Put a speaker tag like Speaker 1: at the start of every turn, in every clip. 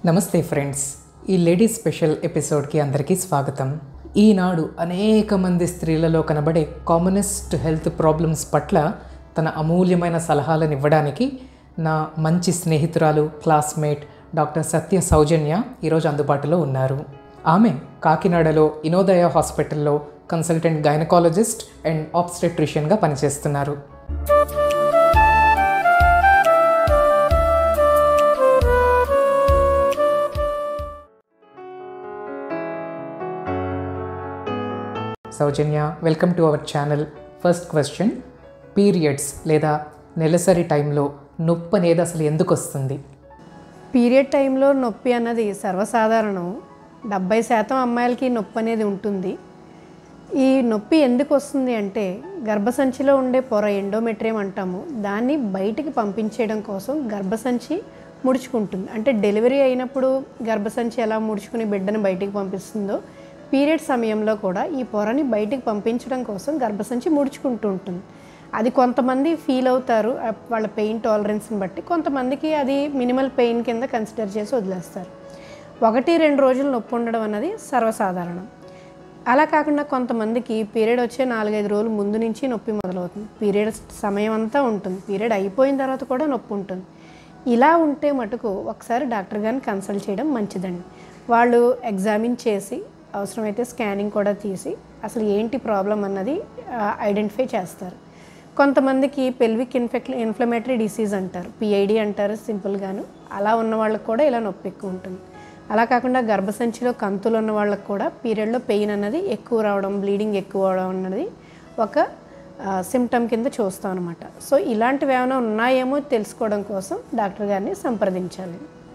Speaker 1: నమస్తే ఫ్రెండ్స్ ఈ ladies special ఎపిసోడ్కి అందరికీ స్వాగతం ఈనాడు అనేక మంది స్త్రీలలో కనబడే కామనెస్ట్ హెల్త్ ప్రాబ్లమ్స్ పట్ల తన అమూల్యమైన సలహాలను ఇవ్వడానికి నా మంచి స్నేహితురాలు క్లాస్మేట్ డాక్టర్ సత్య సౌజన్య ఈరోజు అందుబాటులో ఉన్నారు ఆమె కాకినాడలో ఇనోదయ హాస్పిటల్లో కన్సల్టెంట్ గైనకాలజిస్ట్ అండ్ ఆబ్స్టెట్రిషియన్గా పనిచేస్తున్నారు Soujanya welcome to our channel first question periods లేదా నెలసరి టైంలో నొప్పి అనేది అసలు ఎందుకు వస్తుంది
Speaker 2: పీరియడ్ టైంలో నొప్పి అన్నది సర్వసాధారణం డెబ్బై శాతం అమ్మాయిలకి నొప్పి అనేది ఉంటుంది ఈ నొప్పి ఎందుకు వస్తుంది అంటే గర్భసంచిలో ఉండే పొర ఎండోమెట్రియం అంటాము దాన్ని బయటికి పంపించేయడం కోసం గర్భసంచి ముడుచుకుంటుంది అంటే డెలివరీ అయినప్పుడు గర్భసంచి ఎలా ముడుచుకుని బిడ్డను బయటికి పంపిస్తుందో పీరియడ్ సమయంలో కూడా ఈ పొరని బయటికి పంపించడం కోసం గర్భసంచి ముడుచుకుంటూ ఉంటుంది అది కొంతమంది ఫీల్ అవుతారు ఆ వాళ్ళ పెయిన్ టాలరెన్స్ని బట్టి కొంతమందికి అది మినిమల్ పెయిన్ కింద కన్సిడర్ చేసి వదిలేస్తారు ఒకటి రెండు రోజులు నొప్పి ఉండడం అన్నది సర్వసాధారణం అలా కాకుండా కొంతమందికి పీరియడ్ వచ్చే నాలుగైదు రోజులు ముందు నుంచి నొప్పి మొదలవుతుంది పీరియడ్ సమయం అంతా ఉంటుంది పీరియడ్ అయిపోయిన తర్వాత కూడా నొప్పి ఉంటుంది ఇలా ఉంటే మటుకు ఒకసారి డాక్టర్ గారిని కన్సల్ట్ చేయడం మంచిదండి వాళ్ళు ఎగ్జామిన్ చేసి అవసరమైతే స్కానింగ్ కూడా తీసి అసలు ఏంటి ప్రాబ్లం అన్నది ఐడెంటిఫై చేస్తారు కొంతమందికి పెల్విక్ ఇన్ఫెక్ ఇన్ఫ్లమేటరీ డిసీజ్ అంటారు పిఐడి అంటారు సింపుల్గాను అలా ఉన్న వాళ్ళకి కూడా ఇలా నొప్పి ఎక్కువ ఉంటుంది అలా కాకుండా గర్భసంచిలో కంతులు ఉన్న వాళ్ళకి కూడా పీరియడ్లో పెయిన్ అన్నది ఎక్కువ రావడం బ్లీడింగ్ ఎక్కువ అవడం అన్నది ఒక సిమ్టమ్ కింద చూస్తాం అనమాట సో ఇలాంటివి ఏమైనా ఉన్నాయేమో తెలుసుకోవడం కోసం డాక్టర్ గారిని సంప్రదించాలి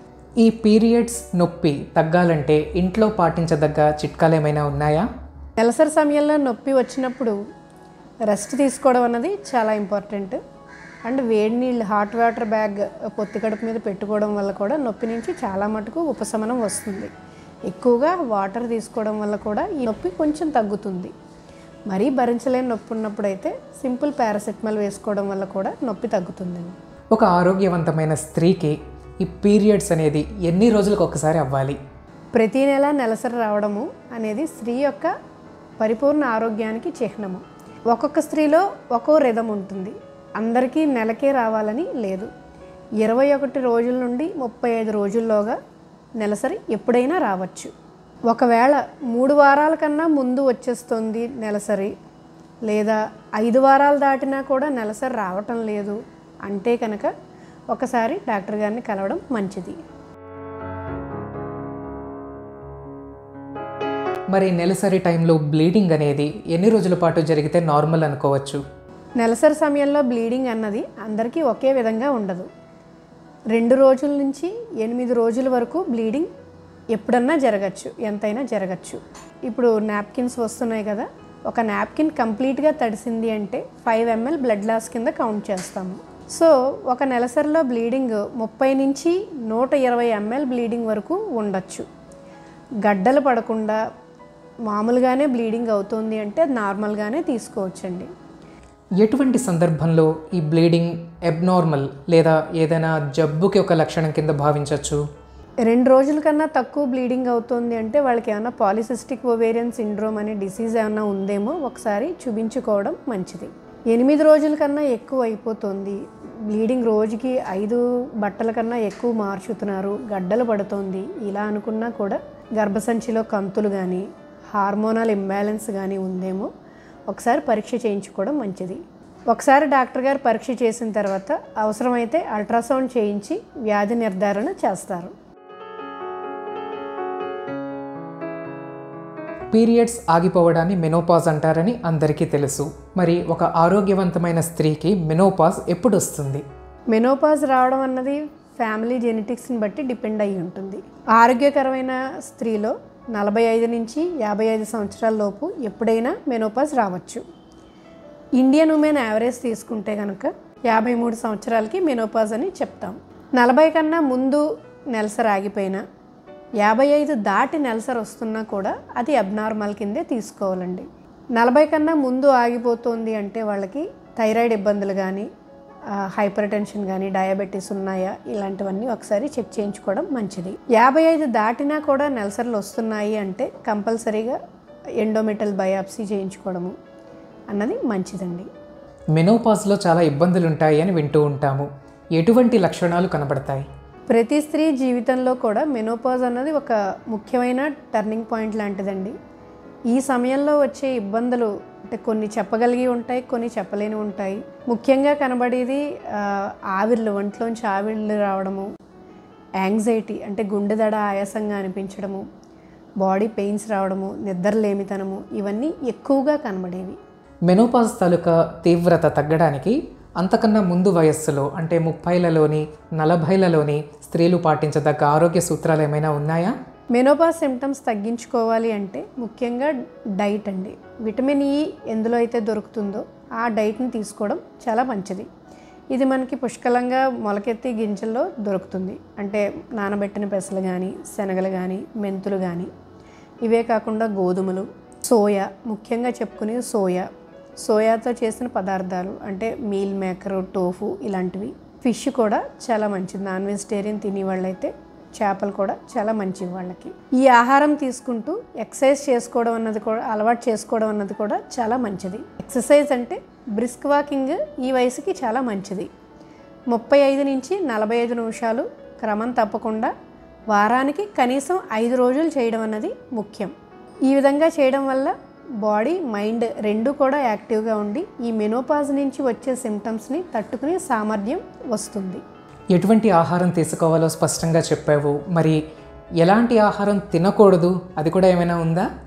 Speaker 1: ఈ పీరియడ్స్ నొప్పి తగ్గాలంటే ఇంట్లో పాటించదగ్గ చిట్కాలు ఏమైనా ఉన్నాయా
Speaker 2: నెలసరి సమయంలో నొప్పి వచ్చినప్పుడు రెస్ట్ తీసుకోవడం అన్నది చాలా ఇంపార్టెంట్ అండ్ వేడి నీళ్ళు హాట్ వాటర్ బ్యాగ్ పొత్తి కడుపు మీద పెట్టుకోవడం వల్ల కూడా నొప్పి నుంచి చాలా మటుకు ఉపశమనం వస్తుంది ఎక్కువగా వాటర్ తీసుకోవడం వల్ల కూడా ఈ నొప్పి కొంచెం తగ్గుతుంది మరీ భరించలేని నొప్పి ఉన్నప్పుడు అయితే సింపుల్ పారాసెటమాల్ వేసుకోవడం వల్ల కూడా నొప్పి తగ్గుతుందండి
Speaker 1: ఒక ఆరోగ్యవంతమైన స్త్రీకి ఈ పీరియడ్స్ అనేది ఎన్ని రోజులకు ఒకసారి అవ్వాలి
Speaker 2: ప్రతి నెల నెలసరి రావడము అనేది స్త్రీ యొక్క పరిపూర్ణ ఆరోగ్యానికి చిహ్నము ఒక్కొక్క స్త్రీలో ఒక్కో రిధం ఉంటుంది అందరికీ నెలకే రావాలని లేదు ఇరవై ఒకటి రోజుల నుండి ముప్పై ఐదు రోజుల్లోగా నెలసరి ఎప్పుడైనా రావచ్చు ఒకవేళ మూడు వారాల కన్నా ముందు వచ్చేస్తుంది నెలసరి లేదా ఐదు వారాలు దాటినా కూడా నెలసరి రావటం లేదు అంటే కనుక ఒకసారి డాక్టర్ గారిని కలవడం మంచిది
Speaker 1: మరి నెలసరి టైంలో బ్లీడింగ్ అనేది ఎన్ని రోజుల పాటు జరిగితే నార్మల్ అనుకోవచ్చు
Speaker 2: నెలసరి సమయంలో బ్లీడింగ్ అన్నది అందరికీ ఒకే విధంగా ఉండదు రెండు రోజుల నుంచి ఎనిమిది రోజుల వరకు బ్లీడింగ్ ఎప్పుడన్నా జరగచ్చు ఎంతైనా జరగచ్చు ఇప్పుడు నాప్కిన్స్ వస్తున్నాయి కదా ఒక నాప్కిన్ కంప్లీట్గా తడిసింది అంటే ఫైవ్ ఎంఎల్ బ్లడ్ లాస్ కింద కౌంట్ చేస్తాము సో ఒక నెలసరిలో బ్లీడింగ్ ముప్పై నుంచి నూట ఇరవై ఎంఎల్ బ్లీడింగ్ వరకు ఉండొచ్చు గడ్డలు పడకుండా మామూలుగానే బ్లీడింగ్ అవుతుంది అంటే అది నార్మల్గానే తీసుకోవచ్చండి
Speaker 1: ఎటువంటి సందర్భంలో ఈ బ్లీడింగ్ అబ్నార్మల్ లేదా ఏదైనా జబ్బుకి ఒక లక్షణం కింద భావించవచ్చు
Speaker 2: రెండు రోజుల కన్నా తక్కువ బ్లీడింగ్ అవుతుంది అంటే వాళ్ళకి ఏమైనా పాలిసిస్టిక్ ఓవేరియన్ సిండ్రోమ్ అనే డిసీజ్ ఏమైనా ఉందేమో ఒకసారి చూపించుకోవడం మంచిది ఎనిమిది రోజుల కన్నా ఎక్కువ అయిపోతుంది బ్లీడింగ్ రోజుకి ఐదు బట్టల కన్నా ఎక్కువ మార్చుతున్నారు గడ్డలు పడుతోంది ఇలా అనుకున్నా కూడా గర్భసంచిలో కంతులు కానీ హార్మోనల్ ఇంబ్యాలెన్స్ కానీ ఉందేమో ఒకసారి పరీక్ష చేయించుకోవడం మంచిది ఒకసారి డాక్టర్ గారు పరీక్ష చేసిన తర్వాత అవసరమైతే అల్ట్రాసౌండ్ చేయించి వ్యాధి నిర్ధారణ చేస్తారు
Speaker 1: పీరియడ్స్ ఆగిపోవడాన్ని మెనోపాజ్ అంటారని అందరికీ తెలుసు మరి ఒక ఆరోగ్యవంతమైన స్త్రీకి మెనోపాజ్ ఎప్పుడు వస్తుంది
Speaker 2: మెనోపాజ్ రావడం అన్నది ఫ్యామిలీ జెనెటిక్స్ని బట్టి డిపెండ్ అయి ఉంటుంది ఆరోగ్యకరమైన స్త్రీలో నలభై ఐదు నుంచి యాభై ఐదు సంవత్సరాల లోపు ఎప్పుడైనా మెనోపాజ్ రావచ్చు ఇండియన్ ఉమెన్ యావరేజ్ తీసుకుంటే కనుక యాభై మూడు సంవత్సరాలకి మెనోపాజ్ అని చెప్తాం నలభై కన్నా ముందు నెలసరి ఆగిపోయినా యాభై ఐదు దాటి నెలసరి వస్తున్నా కూడా అది అబ్నార్మల్ కిందే తీసుకోవాలండి నలభై కన్నా ముందు ఆగిపోతుంది అంటే వాళ్ళకి థైరాయిడ్ ఇబ్బందులు కానీ హైపర్ టెన్షన్ కానీ డయాబెటీస్ ఉన్నాయా ఇలాంటివన్నీ ఒకసారి చెక్ చేయించుకోవడం మంచిది యాభై ఐదు దాటినా కూడా నెలసర్లు వస్తున్నాయి అంటే కంపల్సరీగా ఎండోమెటల్ బయాప్సీ చేయించుకోవడము అన్నది మంచిదండి
Speaker 1: మెనోపాజ్లో చాలా ఇబ్బందులు ఉంటాయి అని వింటూ ఉంటాము ఎటువంటి లక్షణాలు కనబడతాయి
Speaker 2: ప్రతి స్త్రీ జీవితంలో కూడా మెనోపాజ్ అన్నది ఒక ముఖ్యమైన టర్నింగ్ పాయింట్ లాంటిదండి ఈ సమయంలో వచ్చే ఇబ్బందులు అంటే కొన్ని చెప్పగలిగి ఉంటాయి కొన్ని చెప్పలేని ఉంటాయి ముఖ్యంగా కనబడేది ఆ, ఆవిర్లు ఒంట్లోంచి ఆవిర్లు రావడము యాంగ్జైటీ అంటే గుండె దడ ఆయాసంగా అనిపించడము బాడీ పెయిన్స్ రావడము నిద్రలేమితనము ఇవన్నీ ఎక్కువగా కనబడేవి
Speaker 1: మెనోపాజ్ తాలూకా తీవ్రత తగ్గడానికి అంతకన్నా ముందు వయస్సులో అంటే ముప్పైలలోని నలభైలలోని స్త్రీలు పాటించదగ్గ ఆరోగ్య సూత్రాలు ఏమైనా ఉన్నాయా
Speaker 2: మెనోపాజ్ సిమ్టమ్స్ తగ్గించుకోవాలి అంటే ముఖ్యంగా డైట్ అండి విటమిన్ ఈ ఎందులో అయితే దొరుకుతుందో ఆ డైట్ని తీసుకోవడం చాలా మంచిది ఇది మనకి పుష్కలంగా మొలకెత్తి గింజల్లో దొరుకుతుంది అంటే నానబెట్టిన పెసలు కానీ శనగలు కానీ మెంతులు కానీ ఇవే కాకుండా గోధుమలు సోయా ముఖ్యంగా చెప్పుకునేది సోయా సోయాతో చేసిన పదార్థాలు అంటే మీల్ మేకర్ టోఫు ఇలాంటివి ఫిష్ కూడా చాలా మంచిది నాన్ వెజిటేరియన్ తినే వాళ్ళైతే చేపలు కూడా చాలా మంచివి వాళ్ళకి ఈ ఆహారం తీసుకుంటూ ఎక్సర్సైజ్ చేసుకోవడం అన్నది కూడా అలవాటు చేసుకోవడం అన్నది కూడా చాలా మంచిది ఎక్సర్సైజ్ అంటే బ్రిస్క్ వాకింగ్ ఈ వయసుకి చాలా మంచిది ముప్పై ఐదు నుంచి నలభై ఐదు నిమిషాలు క్రమం తప్పకుండా వారానికి కనీసం ఐదు రోజులు చేయడం అన్నది ముఖ్యం ఈ విధంగా చేయడం వల్ల బాడీ మైండ్ రెండు కూడా యాక్టివ్గా ఉండి ఈ మెనోపాజ్ నుంచి వచ్చే సిమ్టమ్స్ని తట్టుకునే సామర్థ్యం వస్తుంది
Speaker 1: ఎటువంటి ఆహారం తీసుకోవాలో స్పష్టంగా చెప్పావు మరి ఎలాంటి ఆహారం తినకూడదు అది కూడా ఏమైనా ఉందా